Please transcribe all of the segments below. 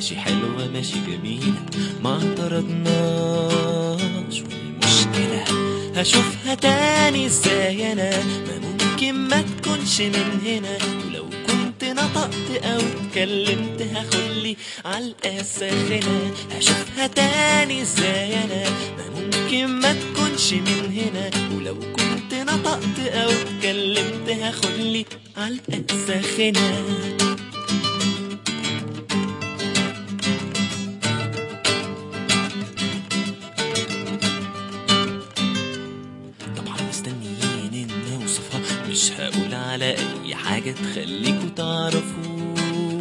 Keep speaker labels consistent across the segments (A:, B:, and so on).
A: ماشي حلوة ماشي جميلة ما اعترضناش والمشكلة هشوفها تاني ازاي انا ما ممكن ما تكونش من هنا ولو كنت نطقت او اتكلمت هاخدلي علقة ساخنة هشوفها تاني ازاي انا ما ممكن ما تكونش من هنا ولو كنت نطقت او اتكلمت هاخدلي علقة ساخنة طبعا مستنيين ان اوصفها مش هقول على اي حاجة تخليكوا تعرفوا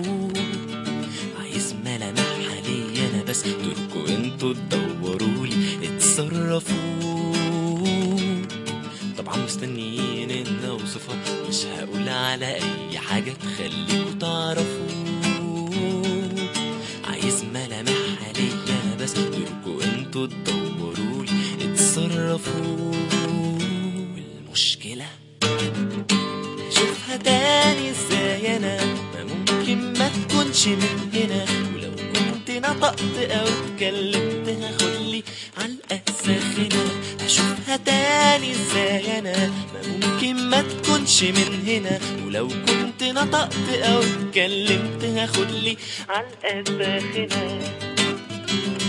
A: عايز ملامحها ليا انا بس دوركوا انتوا تدوروا لي اتصرفوا طبعا مستنيين ان اوصفها مش هقول على اي حاجة تخليكوا تعرفوا عايز ملامحها ليا انا بس دوركوا انتوا تدوروا لي اتصرفوا والمشكلة شوفها تاني ازاي انا ما ممكن ما تكونش من هنا ولو كنت نطقت او اتكلمت هاخدلي علقة ساخنة هشوفها تاني ازاي انا ما ممكن ما تكونش من هنا ولو كنت نطقت او اتكلمت هاخدلي علقة ساخنة